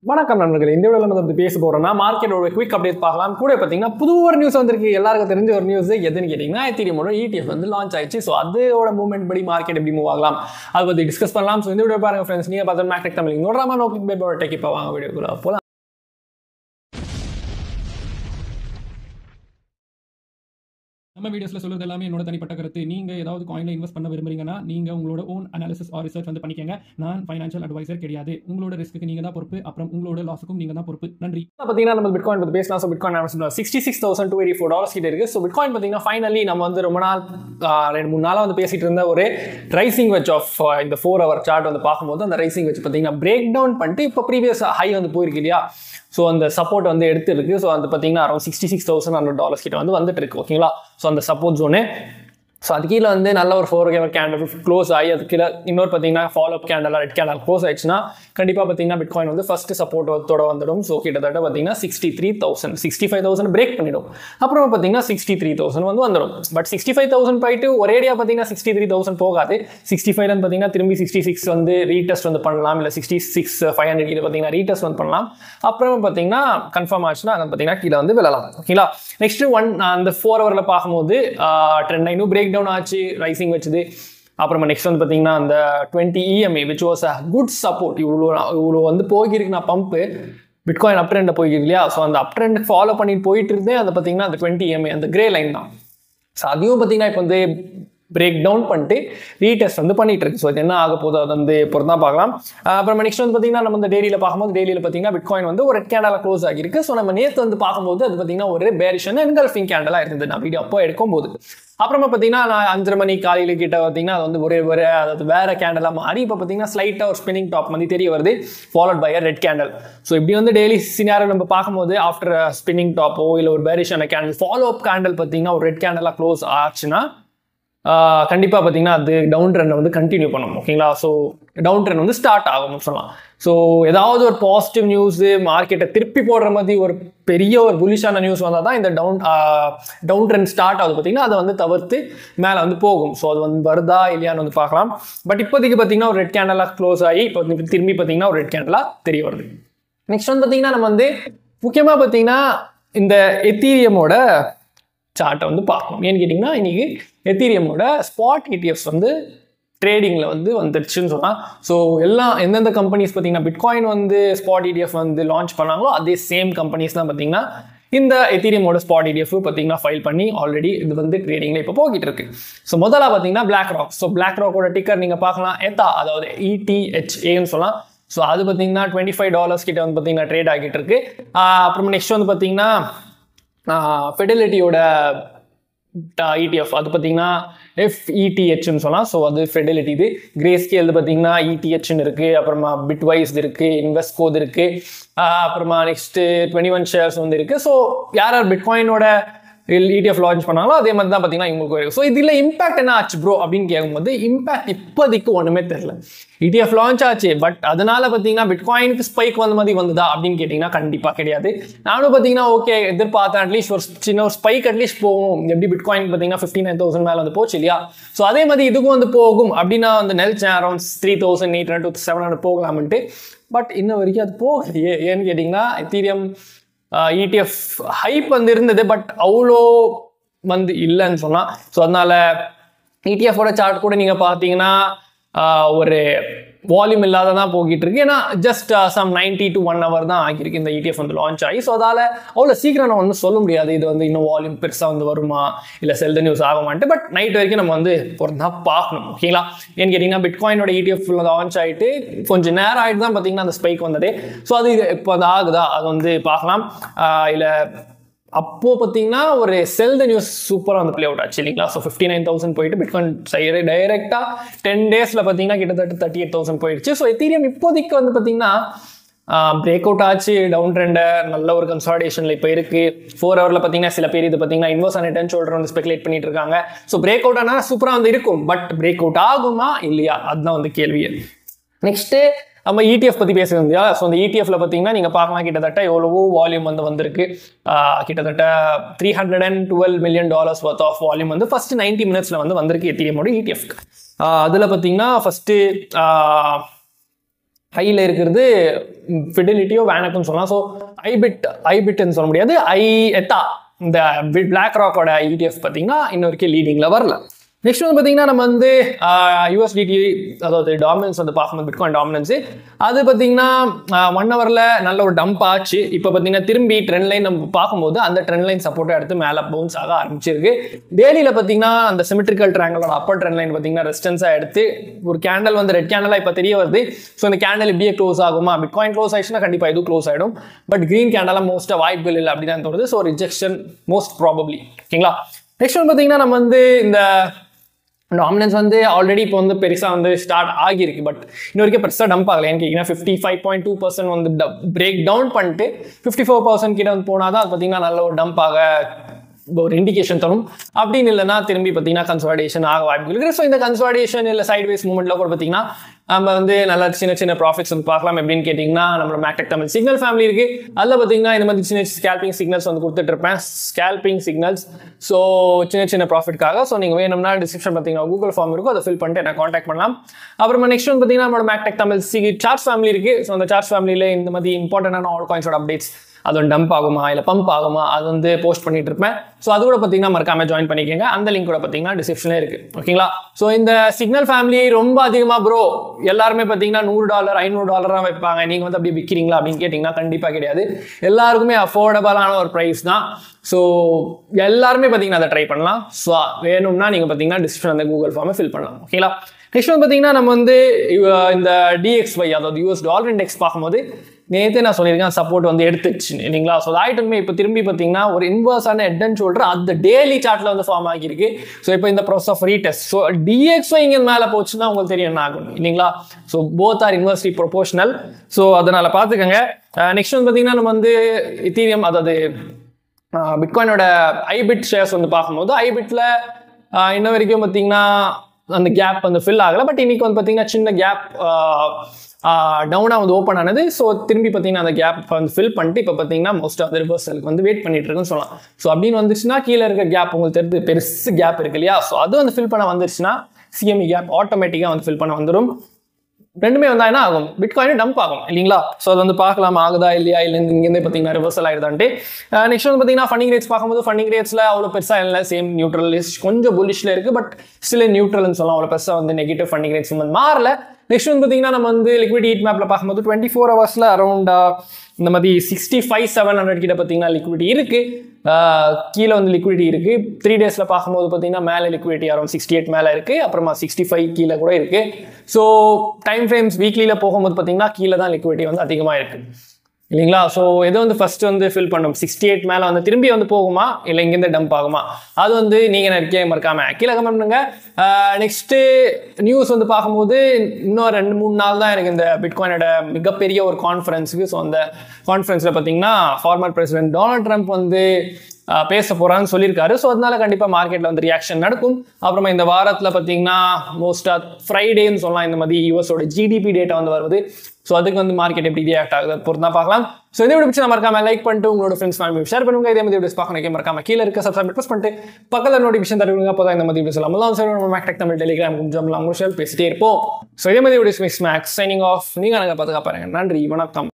வணக்கம் நண்பர்களே இந்த வீடியோவில் நம்ம வந்து பேச போறோம்னா மார்க்கெட்டோட குவிக் அப்டேட் பார்க்கலாம் கூட பார்த்தீங்கன்னா புது ஒரு நியூஸ் வந்திருக்கு எல்லாருக்கும் தெரிஞ்ச ஒரு நியூஸ் எதுன்னு கேட்டிங்கன்னா எத்திரியமோட ETF வந்து லான்ச் ஆயிடுச்சு ஸோ அதோட மூவ்மெண்ட் படி மார்க்கெட் எப்படி மூவ் ஆகலாம் அதை பற்றி டிஸ்கஸ் பண்ணலாம் ஸோ இந்த வீடியோ பாருங்க ஃப்ரெண்ட்ஸ் நீங்கள் பார்த்து மேக்டெக் தமிழ் நோடாம நோக்கி பேப்போட டெக் இப்போ வாங்க வீடியோக்குள்ள போகலாம் நம்ம வீடியோஸ்ல சொல்றது எல்லாமே என்னோட தனிப்பட்ட கருத்து நீங்க ஏதாவது காயின்ல இன்வெஸ்ட் பண்ண விரும்புறீங்கன்னா நீங்க உங்களோட ஓன் அனாலிசிஸ் ஆர் ரிசர்ச் வந்து பண்ணிக்கங்க நான் ஃபைனான்ஷியல் அட்வைசர் கிடையாது உங்களோட ரிஸ்க்கு நீங்க தான் பொறுப்பு அப்புறம் உங்களோட லாஸுக்கும் நீங்க தான் பொறுப்பு நன்றி பார்த்தீங்கன்னா நம்ம பிட்காயின் பற்றி பேசலாம் ஸோ பிட்காயின் நம்ம sixty six thousand two eighty four dollars கிட்ட இருக்கு ஸோ பிட்காயின் பார்த்தீங்கன்னா ஃபைனலி நம்ம வந்து ரொம்ப நாள் ஆஹ், ரெண்டு மூணு நாளாக வந்து பேசிட்டு இருந்த ஒரு ரைசிங் வெச் ஆஃப் இந்த ஃபோர் ஹவர் சார்ட் வந்து பார்க்கும்போது அந்த ரைசிங் வெச் பார்த்தீங்கன்னா பிரேக் டவுன் பண்ணிட்டு இப்போ ப்ரீவியஸ் ஹை வந்து போயிருக்கு இல்லையா ஸோ அந்த சப்போர்ட் வந்து எடுத்துருக்கு ஸோ அது பார்த்தீங்கன்னா around sixty six thousand hundred dollars கிட்ட வந்து வந்துட்டு இருக்கு ஓகேங்களா ஸோ அந்த சப்போர்ட் ஜோனு ஸோ அது கீழே வந்து நல்ல ஒரு ஃபோர் கேவர் கேண்டல் க்ளோஸ் ஆகி அது கீழே இன்னொரு பார்த்தீங்கன்னா follow up candle red candle close ஆயிடுச்சுன்னா கண்டிப்பாக பார்த்தீங்கன்னா பிட்காயின் வந்து ஃபர்ஸ்ட் சப்போர்ட்டோட வந்துடும் ஸோ கிட்டத்தட்ட பார்த்தீங்கன்னா sixty three thousand sixty five thousand break பண்ணிடும் அப்புறம் பார்த்தீங்கன்னா சிக்ஸ்டி த்ரீ தௌசண்ட் வந்து வந்துடும் பட் சிக்ஸ்டி ஃபைவ் தௌசண்ட் போயிட்டு ஒரேடியாக பார்த்தீங்கன்னா சிக்ஸ்டி த்ரீ தௌசண்ட் போகாது சிக்ஸ்டி ஃபைவ்ல பார்த்தீங்கன்னா திரும்பி சிக்ஸ்டி சிக்ஸ் வந்து ரீடெஸ்ட் வந்து பண்ணலாம் இல்லை சிக்ஸ்டி சிக்ஸ் ஃபைவ் ஹண்ட்ரட் கிட்ட பார்த்தீங்கன்னா ரீடெஸ்ட் வந்து பண்ணலாம் அப்புறம் பார்த்தீங்கன்னா கன்ஃபார்ம் ஆச்சுன்னா அங்கே பார்த்தீங்கன்னா கீழே வந்து விழலாம் ஓகேங்களா நெக்ஸ்ட் ஒன் அந்த ஃபோர் ஹவரில் பார்க்கும்போது ட்ரெண்ட் இன்னும் பிரேக் டவுன் ஆச்சு ரைசிங் வச்சுது அப்புறமா நெக்ஸ்ட் வந்து பார்த்தீங்கன்னா அந்த twenty EMA which was a good support இவ்வளோ இவ்வளோ வந்து போகிருக்கு நான் பம்ப்பு பிட்காயின் அப் ட்ரெண்டில் போய்க்கு இல்லையா ஸோ அந்த அப் ட்ரெண்ட் ஃபாலோ பண்ணிட்டு போயிட்டு இருந்தே அந்த பார்த்தீங்கன்னா அந்த டுவெண்ட்டி இஎம்ஐ அந்த கிரே லைன் தான் ஸோ அதையும் பார்த்தீங்கன்னா இப்போ வந்து பிரேக் டவுன் பண்ணிட்டு ரீடெஸ்ட் வந்து பண்ணிட்டு இருக்கு ஸோ இது என்ன ஆக போகுது அது வந்து பொறுத்து தான் பார்க்கலாம் அஹ் அப்புறம் நெக்ஸ்ட் வந்து பார்த்தீங்கன்னா நம்ம இந்த டெய்லியில் பார்க்கும்போது டெய்லியில் பார்த்தீங்கன்னா பிட்காயின் வந்து ஒரு கேண்டலாக க்ளோஸ் ஆகிருக்கு ஸோ நம்ம நேற்று வந்து பார்க்கும்போது அது பார்த்தீங்கன்னா ஒரு பேரிஷன் என்கல்ஃபிங் கேண்டலாக இருந்தது நான் வீடியோ அப்போ எடுக்கும்போது அப்புறமா பார்த்தீங்கன்னா நான் அஞ்சரை மணி காலையில் கிட்ட பார்த்தீங்கன்னா அது வந்து ஒரே ஒரு அதாவது வேற கேண்டலாக மாறி இப்போ பார்த்தீங்கன்னா ஸ்லைட்டாக ஒரு ஸ்பின்னிங் டாப் வந்து தெரிய வருது followed by a red candle so இப்படி வந்து டெய்லி சினாரோ நம்ம பார்க்கும்போது ஆஃப்டர் ஸ்பின்னிங் டாப்போ இல்லை ஒரு பேரிஷான கேண்டல் ஃபாலோ அப் கேண்டல் பார்த்தீங்கன்னா ஒரு ரெட் கேண்டலாக க்ளோஸ் ஆச்சுன்னா கண்டிப்பாக பார்த்தீங்கன்னா அது டவுன் ட்ரெண்டை வந்து கண்டினியூ பண்ணும் ஓகேங்களா ஸோ டவுன் ட்ரெண்ட் வந்து ஸ்டார்ட் ஆகும்னு சொல்லலாம் ஸோ ஏதாவது ஒரு பாசிட்டிவ் நியூஸு மார்க்கெட்டை திருப்பி போடுற மாதிரி ஒரு பெரிய ஒரு புலிஷான நியூஸ் வந்தால் தான் இந்த டவுன் டவுன் ட்ரெண்ட் ஸ்டார்ட் ஆகுது பார்த்தீங்கன்னா அதை வந்து தவிர்த்து மேலே வந்து போகும் ஸோ அது வந்து வருதா இல்லையான்னு வந்து பார்க்கலாம் பட் இப்போதைக்கு பார்த்தீங்கன்னா ஒரு ரெட் கேண்டலாக க்ளோஸ் ஆகி இப்போ வந்து திரும்பி பார்த்தீங்கன்னா ஒரு ரெட் கேண்டலாக தெரிய வருது நெக்ஸ்ட் வந்து பார்த்தீங்கன்னா நம்ம வந்து முக்கியமாக பார்த்தீங்கன்னா இந்த எத்தீரியமோட சார்ட்டை வந்து பார்க்கணும் ஏன்னு கேட்டிங்கன்னா இன்றைக்கி எத்தீரியமோட ஸ்பாட் இடிஎஃப்ஸ் வந்து ட்ரேடிங்கில் வந்து வந்துருச்சுன்னு சொன்னால் ஸோ எல்லாம் எந்தெந்த கம்பெனிஸ் பார்த்தீங்கன்னா பிட்காயின் வந்து ஸ்பாட் இடிஎஃப் வந்து லான்ச் பண்ணாங்களோ அதே சேம் கம்பெனிஸ் தான் பார்த்தீங்கன்னா இந்த எத்தீரியமோட ஸ்பாட் இடிஎஃப் பார்த்தீங்கன்னா ஃபைல் பண்ணி ஆல்ரெடி இது வந்து ட்ரேடிங்கில் இப்போ போய்கிட்டு இருக்கு ஸோ முதல்ல பார்த்தீங்கன்னா பிளாக் ராக் ஸோ பிளாக் ராக்கோட டிக்கர் நீங்கள் பார்க்கலாம் எத்தா அதாவது இடிஹெச்ஏன்னு சொல்லலாம் ஸோ அது பார்த்தீங்கன்னா டுவெண்ட்டி ஃபைவ் டாலர்ஸ் கிட்ட வந்து பார்த்தீங்கன்னா ட்ரேட் ஆகிட்டு இருக்கு ஆஹ் அப்புறம் நெக்ஸ்ட் வந்து பார்த்தீங்கன்னா ஃபெடிலிட்டியோட இடிஎஃப் அது பார்த்தீங்கன்னா எஃப்இடிஹெச்னு சொல்லலாம் ஸோ அது ஃபெடிலிட்டி இது கிரே ஸ்கேல் பார்த்தீங்கன்னா இடிஹெச்னு இருக்குது அப்புறமா பிட் வைஸ் இருக்குது இன்வெஸ்ட்கோது இருக்குது அப்புறமா நெக்ஸ்ட்டு டுவெண்ட்டி ஒன் ஷேர்ஸ் வந்து இருக்குது ஸோ யார் யார் பிட்காயினோட இடிஎஃப் லான்ச் பண்ணாங்களோ அதே மாதிரி தான் பார்த்தீங்கன்னா இவங்களுக்கு வரும் ஸோ இதில் இம்பாக்ட் என்ன ஆச்சு ப்ரோ அப்படின்னு கேட்கும்போது இம்பாக்ட் இப்போதைக்கு ஒன்றுமே தெரில இடிஎஃப் லான்ச் ஆச்சு பட் அதனால பார்த்தீங்கன்னா பிட்காயினுக்கு ஸ்பைக் வந்த மாதிரி வந்ததா அப்படின்னு கேட்டிங்கன்னா கண்டிப்பாக கிடையாது நானும் பார்த்தீங்கன்னா ஓகே எதிர்பார்த்தேன் அட்லீஸ்ட் ஒரு சின்ன ஒரு ஸ்பைக் அட்லீஸ்ட் போகும் எப்படி பிட்காயின் பார்த்தீங்கன்னா ஃபிஃப்டி நைன் தௌசண்ட் மேலே வந்து போச்சு இல்லையா ஸோ அதே மாதிரி இதுக்கும் வந்து போகும் அப்படின்னு நான் வந்து நினைச்சேன் around three thousand eight hundred seven hundred போகலாம்ன்ட்டு பட் இன்ன வரைக்கும் அது போகலையே ஏன்னு கேட்டிங்கன்னா எத்தீரியம் இடிஎஃப் ஹைப் வந்து இருந்தது பட் அவ்வளோ வந்து இல்லைன்னு சொன்னால் ஸோ அதனால இடிஎஃபோட சார்ட் கூட நீங்கள் பார்த்தீங்கன்னா ஆஹ், ஒரு வால்யூம் இல்லாத தான் போய்கிட்டு இருக்கு ஏன்னா just some ninety to one hour தான் ஆகியிருக்கு இந்த இடிஎஃப் வந்து லான்ச் ஆகி ஸோ அதால் அவ்வளோ சீக்கிரம் நம்ம வந்து சொல்ல முடியாது இது வந்து இன்னும் வால்யூம் பெருசாக வந்து வருமா இல்லை செல்த நியூஸ் ஆகுமான்ட்டு பட் நைட் வரைக்கும் நம்ம வந்து பொறுத்தா பார்க்கணும் ஓகேங்களா ஏன்னு கேட்டிங்கன்னா பிட்காயினோட இடிஎஃப் லான்ச் ஆகிட்டு கொஞ்சம் நேரம் ஆகிட்டு தான் பார்த்தீங்கன்னா அந்த ஸ்பைக் வந்தது ஸோ அது இப்போ அது ஆகுதா அது வந்து பார்க்கலாம் இல்லை அப்போ பார்த்தீங்கன்னா ஒரு செல் த நியூஸ் சூப்பராக வந்து ப்ளே அவுட் ஆச்சு இல்லைங்களா ஸோ ஃபிஃப்டி நைன் தௌசண்ட் போயிட்டு பிட்காயின் சைடு டைரெக்டாக டென் டேஸில் பார்த்தீங்கன்னா கிட்டத்தட்ட தேர்ட்டி எயிட் தௌசண்ட் போயிடுச்சு ஸோ எத்தீரியம் இப்போதைக்கு வந்து பார்த்தீங்கன்னா பிரேக் அவுட் ஆச்சு டவுன் ட்ரெண்டை நல்ல ஒரு கன்சாலிடேஷனில் இப்போ இருக்கு ஃபோர் ஹவரில் பார்த்தீங்கன்னா சில பேர் இது பார்த்தீங்கன்னா இன்வெஸ்ட் ஆன் டென் ஷோல்டர் வந்து ஸ்பெகுலேட் பண்ணிட்டு இருக்காங்க ஸோ பிரேக் அவுட் ஆனால் சூப்பராக வந்து இருக்கும் பட் பிரேக் அவுட் ஆகுமா இல்லையா அதுதான் வந்து கேள்வியே நெக்ஸ்ட்டு நம்ம இடிஎஃப் பற்றி பேசுறது இல்லையா ஸோ அந்த இடிஎஃப்ல பார்த்தீங்கன்னா நீங்கள் பார்க்கலாம் கிட்டத்தட்ட எவ்வளவோ வால்யூம் வந்து வந்திருக்கு ஆஹ் கிட்டத்தட்ட three hundred and twelve million dollars worth of volume வந்து ஃபர்ஸ்ட் நைன்டி மினிட்ஸில் வந்து வந்திருக்கு எத்திரியமோட இடிஎஃப்க்கு அதில் பார்த்தீங்கன்னா ஃபஸ்ட்டு ஹையில் இருக்கிறது ஃபிடிலிட்டியோ வேனக்குன்னு சொல்லலாம் ஸோ ஐபிட் ஐபிட்னு சொல்ல முடியாது ஐ எத்தா இந்த பிளாக் ராக்கோட இடிஎஃப் பார்த்தீங்கன்னா இன்ன வரைக்கும் லீடிங்கில் வரல நெக்ஸ்ட் வந்து பார்த்தீங்கன்னா நம்ம வந்து யூஎஸ்டிடி அதாவது டாமினன்ஸ் வந்து பார்க்கும்போது பிட்காயின் டாமினன்ஸ் அது பார்த்தீங்கன்னா ஒன் ஹவரில் நல்ல ஒரு டம்ப் ஆச்சு இப்போ பார்த்தீங்கன்னா திரும்பி ட்ரெண்ட் லைன் நம்ம பார்க்கும்போது அந்த ட்ரெண்ட் லைன் சப்போர்ட்டை எடுத்து மேலே பவுன்ஸ் ஆக ஆரம்பிச்சிருக்கு டெய்லியில் பார்த்தீங்கன்னா அந்த சிமெட்ரிக்கல் ட்ராங்கலோட அப்பர் ட்ரெண்ட் லைன் பார்த்தீங்கன்னா ரெசிஸ்டன்ஸாக எடுத்து ஒரு கேண்டல் வந்து ரெட் கேண்டலாக இப்போ தெரிய வருது ஸோ இந்த கேண்டல் இப்படியே க்ளோஸ் ஆகுமா பிட்காயின் க்ளோஸ் ஆயிடுச்சுன்னா கண்டிப்பாக இதுவும் க்ளோஸ் ஆகிடும் பட் க்ரீன் கேண்டலாக மோஸ்ட்டாக வாய்ப்புகள் இல்லை அப்படின்னு தான் தோணுது ஸோ ரிஜெக்ஷன் மோஸ்ட் ப்ராபப்ளி ஓகேங்களா நெக்ஸ்ட் வந்து பார்த்தீங்கன்னா நம்ம வந்து இந்த டாமினன்ஸ் வந்து ஆல்ரெடி இப்போ வந்து பெருசாக வந்து ஸ்டார்ட் ஆகியிருக்கு பட் இன்ன வரைக்கும் பெருசாக டம்ப் ஆகலை ஏன்னு கேட்டிங்கன்னா fifty five point two percent வந்து பிரேக் டவுன் பண்ணிட்டு ஃபிஃப்டி ஃபோர் பர்சன்ட் கிட்ட வந்து போனால் தான் அது பார்த்தீங்கன்னா நல்ல ஒரு டம்ப் ஆக ஒரு இண்டிகேஷன் தரும் அப்படின்னு இல்லைன்னா திரும்பி பார்த்தீங்கன்னா கன்சாலிடேஷன் ஆக வாய்ப்பு இருக்குது ஸோ இந்த கன்சாலிடேஷன் இல்லை சைட்வேஸ் மூமெண்ட்டில் கூட பார்த்தீங்கன்னா நம்ம வந்து நல்லா சின்ன சின்ன ப்ராஃபிட்ஸ் வந்து பார்க்கலாம் எப்படின்னு கேட்டிங்கன்னா நம்மளோட மேக்டெக் தமிழ் சிக்னல் ஃபேமிலி இருக்குது அதில் பார்த்தீங்கன்னா இந்த மாதிரி சின்ன ஸ்கேல்பிங் சிக்னல்ஸ் வந்து கொடுத்துட்டு இருப்பேன் ஸ்கேல்பிங் சிக்னல்ஸ் ஸோ சின்ன சின்ன ப்ராஃபிட்காக ஸோ நீங்கள் வேணும்னா டிஸ்கிரிப்ஷன் பார்த்தீங்கன்னா கூகுள் ஃபார்ம் இருக்கும் அதை ஃபில் பண்ணிட்டு என்ன காண்டாக்ட் பண்ணலாம் அப்புறமா நெக்ஸ்ட் வந்து பார்த்தீங்கன்னா நம்மளோட மேக்டெக் தமிழ் சி சார்ஜ் ஃபேமிலி இருக்குது ஸோ அந்த சார்ஜ் ஃபேமிலியில் இந்த மாதிரி இம்பார்ட்டண்டான ஆல் காயின்ஸோட அப்டேட்ஸ் அது வந்து டம்ப் ஆகுமா இல்லை பம்ப் ஆகுமா அது வந்து போஸ்ட் பண்ணிட்டு இருப்பேன் ஸோ அது கூட பார்த்தீங்கன்னா மறக்காம ஜாயின் பண்ணிக்கோங்க அந்த லிங்க் கூட பார்த்தீங்கன்னா டிஸ்கிரிப்ஷனே இருக்கு ஓகேங்களா ஸோ இந்த சிக்னல் ஃபேமிலி ரொம்ப அதிகமாக ப்ரோ எல்லாருமே பார்த்தீங்கன்னா நூறு டாலர் ஐநூறு டாலராக வைப்பாங்க நீங்கள் வந்து அப்படியே விற்கிறீங்களா அப்படின்னு கேட்டிங்கன்னா கண்டிப்பாக கிடையாது எல்லாருக்குமே அஃபோர்டபுளான ஒரு ப்ரைஸ் தான் ஸோ எல்லாருமே பார்த்தீங்கன்னா அதை ட்ரை பண்ணலாம் ஸோ வேணும்னா நீங்கள் பார்த்தீங்கன்னா டிஸ்கிரிப்ஷன் அந்த கூகுள் ஃபார்மை ஃபில் பண்ணலாம் ஓகேங்களா நெக்ஸ்ட் வந்து பார்த்தீங்கன்னா நம்ம வந்து இவ- இந்த டிஎக்ஸ்ஒய் அதாவது யூஎஸ் டாலர் இண்டெக்ஸ் பார்க்கும்போது நேற்றே நான் சொல்லியிருக்கேன் சப்போர்ட் வந்து எடுத்துச்சு இல்லைங்களா ஸோ அது ஆயிட்டுமே இப்போ திரும்பி பார்த்தீங்கன்னா ஒரு இன்வர்ஸான ஹெட் அண்ட் ஷோல்டர் அந்த டெய்லி சார்ட்டில் வந்து ஃபார்ம் ஆகியிருக்கு ஸோ இப்போ இந்த ப்ரோசஸ் ஆஃப் ரீடெஸ்ட் ஸோ டிஎக்ஸோ இங்கே மேலே போச்சுன்னா உங்களுக்கு தெரியும் என்ன ஆகும் இல்லைங்களா so both are inversely proportional so அதனால் பார்த்துக்கோங்க நெக்ஸ்ட் வந்து பார்த்தீங்கன்னா நம்ம வந்து இத்தீரியம் அதாவது பிட்காயினோட ஐபிட் ஷேர்ஸ் வந்து பார்க்கும்போது ஐபிட்ல இன்ன வரைக்கும் பார்த்தீங்கன்னா அந்த கேப் வந்து ஃபில் ஆகலை பட் இன்னைக்கு வந்து பார்த்தீங்கன்னா சின்ன கேப் டவுனாக வந்து ஓப்பன் ஆனது ஸோ திரும்பி பார்த்தீங்கன்னா அந்த கேப் வந்து ஃபில் பண்ணிட்டு இப்போ பார்த்தீங்கன்னா மோஸ்ட் ஆஃப் ரிவர்சலுக்கு வந்து வெயிட் பண்ணிட்டு இருக்குன்னு சொல்லலாம் ஸோ அப்படின்னு வந்துச்சுன்னா கீழே இருக்க கேப் உங்களுக்கு தெரிஞ்சு பெருசு கேப் இருக்கு இல்லையா ஸோ அது வந்து ஃபில் பண்ண வந்துருச்சுன்னா சிஎம்இ கேப் ஆட்டோமேட்டிக்காக வந்து ஃபில் பண்ண வந்துடும் ரெண்டுமே வந்தா என்ன ஆகும் பிட்காயின் டம்ப் ஆகும் இல்லைங்களா ஸோ அது வந்து பார்க்கலாம் ஆகுதா இல்லையா இல்லை இங்கேருந்து பார்த்தீங்கன்னா ரிவர்சல் ஆயிடுதான்ட்டு நெக்ஸ்ட் வந்து பார்த்தீங்கன்னா ஃபண்டிங் ரேட்ஸ் பார்க்கும்போது ஃபண்டிங் ரேட்ஸில் அவ்வளோ பெருசாக இல்லை சேம் நியூட்ரலிஸ்ட் கொஞ்சம் புல்லிஷில் இருக்குது பட் ஸ்டில் நியூட்ரல்னு சொல்லலாம் அவ்வளோ பெருசாக வந்து நெகட்டிவ் ஃபண்டிங் ரேட்ஸ் வந்து மாறல நெக்ஸ்ட் வந்து பார்த்தீங்கன்னா நம்ம வந்து லிக்விட் ஹீட் மேப்பில் பார்க்கும்போது டுவெண்ட்டி ஃபோர் ஹவர்ஸில் அரௌண்ட் இந்த மாதிரி சிக்ஸ்டி ஃபைவ் செவன் ஹண்ட்ரட் கிட்ட பார்த்தீங்கன்னா லிக்விடி இருக்குது கீழே வந்து லிக்விடிட்டி இருக்குது த்ரீ டேஸில் பார்க்கும்போது பார்த்தீங்கன்னா மேலே லிக்விடிட்டி அரௌண்ட் சிக்ஸ்டி எயிட் மேலே இருக்குது அப்புறமா சிக்ஸ்டி ஃபைவ் கீழே கூட இருக்குது ஸோ டைம் ஃப்ரேம்ஸ் வீக்லியில் போகும்போது பார்த்தீங்கன்னா கீழே தான் லிக்விடிட்டி வந்து அதிகமாக இருக்குது இல்லைங்களா ஸோ எது வந்து ஃபர்ஸ்ட் வந்து ஃபில் பண்ணும் சிக்ஸ்டி எயிட் மேலே வந்து திரும்பி வந்து போகுமா இல்லை இங்கேருந்து டம்ப் ஆகுமா அது வந்து நீங்கள் நினைக்க மறக்காம கீழே கமெண்ட் பண்ணுங்க நெக்ஸ்ட்டு நியூஸ் வந்து பார்க்கும்போது இன்னும் ரெண்டு மூணு நாள் தான் எனக்கு இந்த பிட்காயினோட மிகப்பெரிய ஒரு கான்ஃபரன்ஸுக்கு ஸோ அந்த கான்ஃபரன்ஸில் பார்த்தீங்கன்னா ஃபார்மர் பிரசிடென்ட் டொனால்ட் ட்ரம்ப் வந்து ஆஹ் பேச போறான்னு சொல்லியிருக்காரு ஸோ அதனால கண்டிப்பாக மார்க்கெட்டில் வந்து ரியாக்ஷன் நடக்கும் அப்புறமா இந்த வாரத்தில் பார்த்தீங்கன்னா மோஸ்ட்டாக ஃப்ரைடேன்னு சொல்லலாம் இந்த மாதிரி யூஎஸோட ஜிடிபி டேட்டா வந்து வருது ஸோ அதுக்கு வந்து மார்க்கெட் எப்படி ரியாக்ட் ஆகுது அது பொறுத்து தான் பார்க்கலாம் ஸோ இந்த வீடியோ பிடிச்சி மறக்காம லைக் பண்ணிட்டு உங்களோட ஃப்ரெண்ட்ஸ் ஃபேமிலி ஷேர் பண்ணுங்க இதே மாதிரி வீடியோஸ் பார்க்கணும் மறக்காம கீழே இருக்க சப்ஸ்கிரைப் ப்ரெஸ் பண்ணிட்டு பக்கத்தில் நோட்டிஃபிகேஷன் தருவீங்க அப்போ தான் இந்த மாதிரி வீடியோஸ் எல்லாம் சரி நம்ம மேக்டெக் தமிழ் டெலிகிராம் கொஞ்சம் அவங்க ஷேர் பேசிட்டே இருப்போம் ஸோ இதே மாதிரி videos mix max signing off நீங்கள் எனக்கு பார்த்துக்க பாருங்க நன்றி வணக்கம்